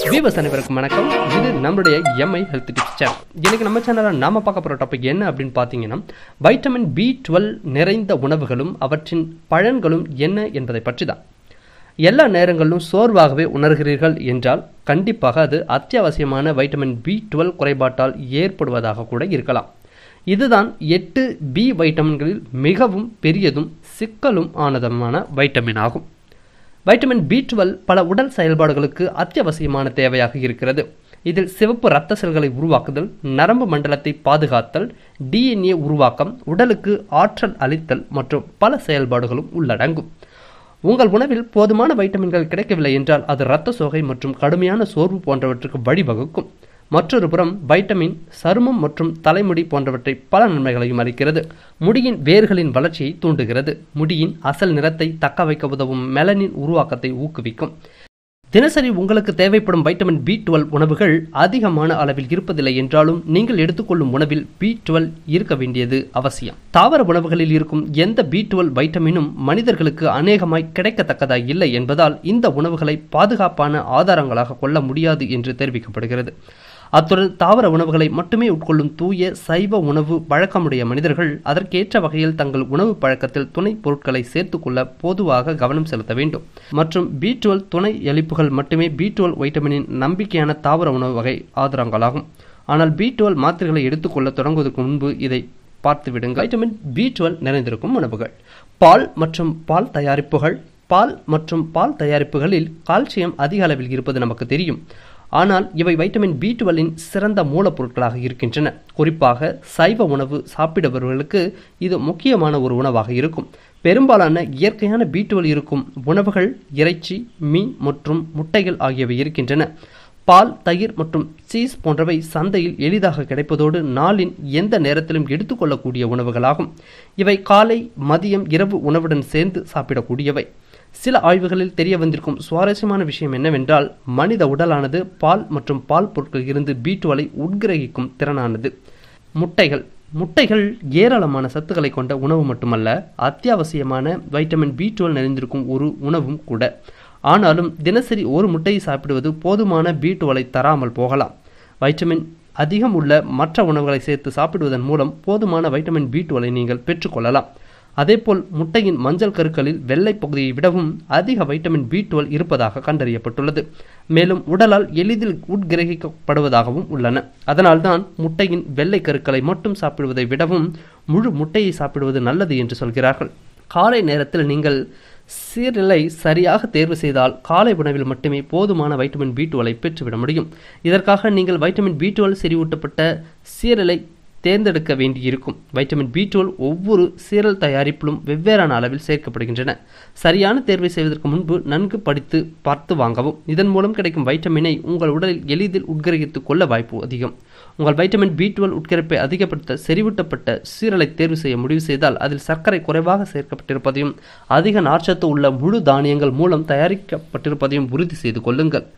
viewers அனைவருக்கும் வணக்கம் இது நம்மளுடைய எம்ஐ ஹெல்த் டிப்ஸ் சேனல் இன்னைக்கு நம்ம சேனலில் நாம பார்க்க போகிற டாபிக் என்ன அப்படின்னு பார்த்தீங்கன்னா வைட்டமின் பி டுவெல் நிறைந்த உணவுகளும் அவற்றின் பலன்களும் என்ன என்பதை பற்றி தான் எல்லா நேரங்களிலும் சோர்வாகவே உணர்கிறீர்கள் என்றால் கண்டிப்பாக அது அத்தியாவசியமான வைட்டமின் பி டுவெல் குறைபாட்டால் ஏற்படுவதாக கூட இருக்கலாம் இதுதான் எட்டு பி வைட்டமின்களில் மிகவும் பெரியதும் சிக்கலும் ஆனதுமான வைட்டமின் ஆகும் வைட்டமின் பி டுவெல் பல உடல் செயல்பாடுகளுக்கு அத்தியாவசியமான தேவையாக இருக்கிறது இதில் சிவப்பு இரத்த செல்களை உருவாக்குதல் நரம்பு மண்டலத்தை பாதுகாத்தல் டிஎன்ஏ உருவாக்கம் உடலுக்கு ஆற்றல் அளித்தல் மற்றும் பல செயல்பாடுகளும் உள்ளடங்கும் உங்கள் உணவில் போதுமான வைட்டமின்கள் கிடைக்கவில்லை என்றால் அது இரத்த சோகை மற்றும் கடுமையான சோர்வு போன்றவற்றுக்கு வழிவகுக்கும் மற்றொரு புறம் வைட்டமின் சருமம் மற்றும் தலைமுடி போன்றவற்றை பல நன்மைகளையும் அளிக்கிறது முடியின் வேர்களின் வளர்ச்சியை தூண்டுகிறது முடியின் அசல் நிறத்தை தக்க வைக்க உதவும் மெலனின் உருவாக்கத்தை ஊக்குவிக்கும் தினசரி உங்களுக்கு தேவைப்படும் வைட்டமின் பி டுவெல் உணவுகள் அதிகமான அளவில் இருப்பதில்லை என்றாலும் நீங்கள் எடுத்துக்கொள்ளும் உணவில் பி டுவெல் இருக்க வேண்டியது அவசியம் தாவர உணவுகளில் இருக்கும் எந்த பி டுவெல் வைட்டமினும் மனிதர்களுக்கு அநேகமாய் கிடைக்கத்தக்கதாய் இல்லை என்பதால் இந்த உணவுகளை பாதுகாப்பான ஆதாரங்களாக கொள்ள முடியாது என்று தெரிவிக்கப்படுகிறது அத்துடன் தாவர உணவுகளை மட்டுமே உட்கொள்ளும் தூய சைவ உணவு பழக்கமுடைய மனிதர்கள் அதற்கேற்ற வகையில் தங்கள் உணவு பழக்கத்தில் துணை பொருட்களை சேர்த்துக்கொள்ள பொதுவாக கவனம் செலுத்த வேண்டும் மற்றும் பி டுவெல் துணை எலிப்புகள் மட்டுமே பி டுவெல் வைட்டமினின் நம்பிக்கையான தாவர உணவு வகை ஆதாரங்களாகும் ஆனால் பி டுவெல் மாத்திரைகளை எடுத்துக்கொள்ள தொடங்குவதற்கு முன்பு இதை பார்த்து விடுங்கள் வைட்டமின் பி டுவெல் நிறைந்திருக்கும் உணவுகள் பால் மற்றும் பால் தயாரிப்புகள் பால் மற்றும் பால் தயாரிப்புகளில் கால்சியம் அதிக அளவில் இருப்பது நமக்கு தெரியும் ஆனால் இவை வைட்டமின் பி டுவெல்லின் சிறந்த மூலப்பொருட்களாக இருக்கின்றன குறிப்பாக சைவ உணவு சாப்பிடுபவர்களுக்கு இது முக்கியமான ஒரு உணவாக இருக்கும் பெரும்பாலான இயற்கையான பி டுவெல் இருக்கும் உணவுகள் இறைச்சி மீன் மற்றும் முட்டைகள் ஆகியவை இருக்கின்றன பால் தயிர் மற்றும் சீஸ் போன்றவை சந்தையில் எளிதாக கிடைப்பதோடு நாளின் எந்த நேரத்திலும் எடுத்துக்கொள்ளக்கூடிய உணவுகளாகும் இவை காலை மதியம் இரவு உணவுடன் சேர்ந்து சாப்பிடக்கூடியவை சில ஆய்வுகளில் தெரிய வந்திருக்கும் சுவாரஸ்யமான விஷயம் என்னவென்றால் மனித உடலானது பால் மற்றும் பால் பொருட்கள் இருந்து பி டுவெலை உட்கிரகிக்கும் திறனானது முட்டைகள் முட்டைகள் ஏராளமான சத்துக்களை கொண்ட உணவு மட்டுமல்ல அத்தியாவசியமான வைட்டமின் பி டுவெல் நிறைந்திருக்கும் ஒரு உணவும் கூட ஆனாலும் தினசரி ஒரு முட்டையை சாப்பிடுவது போதுமான பி டுவெலை தராமல் போகலாம் வைட்டமின் அதிகம் உள்ள மற்ற உணவுகளை சேர்த்து சாப்பிடுவதன் மூலம் போதுமான வைட்டமின் பி டுவெலை நீங்கள் பெற்றுக்கொள்ளலாம் அதேபோல் முட்டையின் மஞ்சள் கருக்களில் வெள்ளை பகுதியை விடவும் அதிக வைட்டமின் பி டுவெல் இருப்பதாக கண்டறியப்பட்டுள்ளது மேலும் உடலால் எளிதில் உட்கிரகிக்கப்படுவதாகவும் உள்ளன அதனால்தான் முட்டையின் வெள்ளை கருக்களை மட்டும் சாப்பிடுவதை விடவும் முழு முட்டையை சாப்பிடுவது நல்லது என்று சொல்கிறார்கள் காலை நேரத்தில் நீங்கள் சீரலை சரியாக தேர்வு செய்தால் காலை உணவில் மட்டுமே போதுமான வைட்டமின் பி டுவெலை பெற்றுவிட முடியும் இதற்காக நீங்கள் வைட்டமின் பி டுவெல் செறிவூட்டப்பட்ட சீரலை தேர்ந்தெடுக்க வேண்டியிருக்கும் வைட்டமின் பி டுவெல் ஒவ்வொரு சீரல் தயாரிப்பிலும் வெவ்வேறான அளவில் சேர்க்கப்படுகின்றன சரியான தேர்வை செய்வதற்கு முன்பு நன்கு படித்து பார்த்து வாங்கவும் இதன் மூலம் கிடைக்கும் வைட்டமினை உங்கள் உடலில் எளிதில் உட்கிரகித்துக் கொள்ள வாய்ப்பு அதிகம் உங்கள் வைட்டமின் பி டுவெல் உட்கிரப்பை அதிகப்படுத்த செறிவூட்டப்பட்ட சீரலை தேர்வு செய்ய முடிவு செய்தால் அதில் சர்க்கரை குறைவாக சேர்க்கப்பட்டிருப்பதையும் அதிக நார்ச்சத்து உள்ள முழு தானியங்கள் மூலம் தயாரிக்கப்பட்டிருப்பதையும் உறுதி செய்து கொள்ளுங்கள்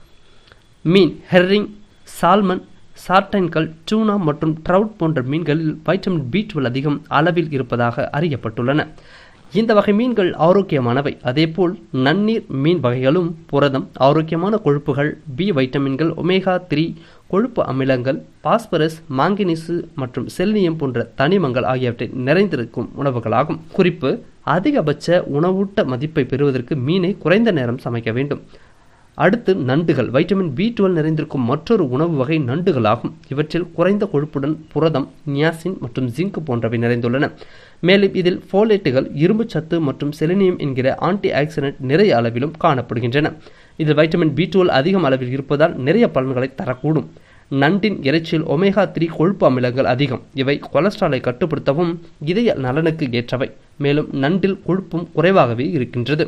மீன் ஹெர்ரிங் சால்மன் சார்டைன்கள் டூனா மற்றும் ட்ரவுட் போன்ற மீன்களில் வைட்டமின் பி டுவெல் அதிகம் அளவில் இருப்பதாக அறியப்பட்டுள்ளன இந்த வகை மீன்கள் ஆரோக்கியமானவை அதேபோல் நன்னீர் மீன் வகைகளும் புரதம் ஆரோக்கியமான கொழுப்புகள் பி வைட்டமின்கள் ஒமேகா த்ரீ கொழுப்பு அமிலங்கள் பாஸ்பரஸ் மாங்கனீசு மற்றும் செல்னியம் போன்ற தனிமங்கள் ஆகியவற்றை நிறைந்திருக்கும் உணவுகளாகும் குறிப்பு அதிகபட்ச உணவூட்ட மதிப்பை பெறுவதற்கு மீனை குறைந்த நேரம் சமைக்க வேண்டும் அடுத்து நண்டுகள் வைட்டமின் பி டுவெல் நிறைந்திருக்கும் மற்றொரு உணவு வகை நண்டுகளாகும் இவற்றில் குறைந்த கொழுப்புடன் புரதம் நியாசின் மற்றும் ஜிங்க் போன்றவை நிறைந்துள்ளன மேலும் இதில் ஃபோலேட்டுகள் இரும்புச்சத்து மற்றும் செலினியம் என்கிற ஆன்டி ஆக்சிடென்ட் நிறைய அளவிலும் காணப்படுகின்றன இதில் வைட்டமின் பி டுவெல் அதிகம் அளவில் இருப்பதால் நிறைய பலன்களை தரக்கூடும் நண்டின் இறைச்சியில் ஒமேகா த்ரீ கொழுப்பு அமிலங்கள் அதிகம் இவை கொலஸ்ட்ராலை கட்டுப்படுத்தவும் இதய நலனுக்கு ஏற்றவை மேலும் நண்டில் கொழுப்பும் குறைவாகவே இருக்கின்றது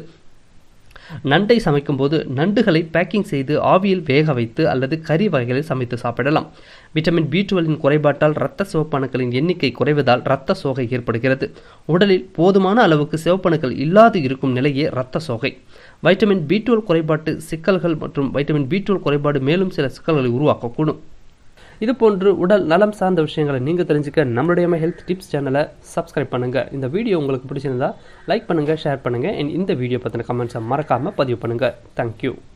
நண்டை சமைக்கும் போது நண்டுகளை பேக்கிங் செய்து ஆவியில் வேக வைத்து அல்லது கறி வகைகளில் சமைத்து சாப்பிடலாம் விட்டமின் பி டுவெல்லின் குறைபாட்டால் இரத்த சிவப்பணுக்களின் எண்ணிக்கை குறைவதால் இரத்த சோகை ஏற்படுகிறது உடலில் போதுமான அளவுக்கு சிவப்பணுக்கள் இல்லாது இருக்கும் நிலையே இரத்த சோகை வைட்டமின் பி டுவெல் குறைபாட்டு சிக்கல்கள் மற்றும் வைட்டமின் பி டுவெல் குறைபாடு மேலும் சில சிக்கல்களை உருவாக்கக்கூடும் இது போன்று உடல் நலம் சார்ந்த விஷயங்களை நீங்கள் தெரிஞ்சுக்க நம்மளுடைய ஹெல்த் டிப்ஸ் சேனலை சப்ஸ்கிரைப் பண்ணுங்கள் இந்த வீடியோ உங்களுக்கு பிடிச்சிருந்தா லைக் பண்ணுங்கள் ஷேர் பண்ணுங்கள் இந்த வீடியோ பற்றின கமெண்ட்ஸை மறக்காமல் பதிவு பண்ணுங்கள் தேங்க்யூ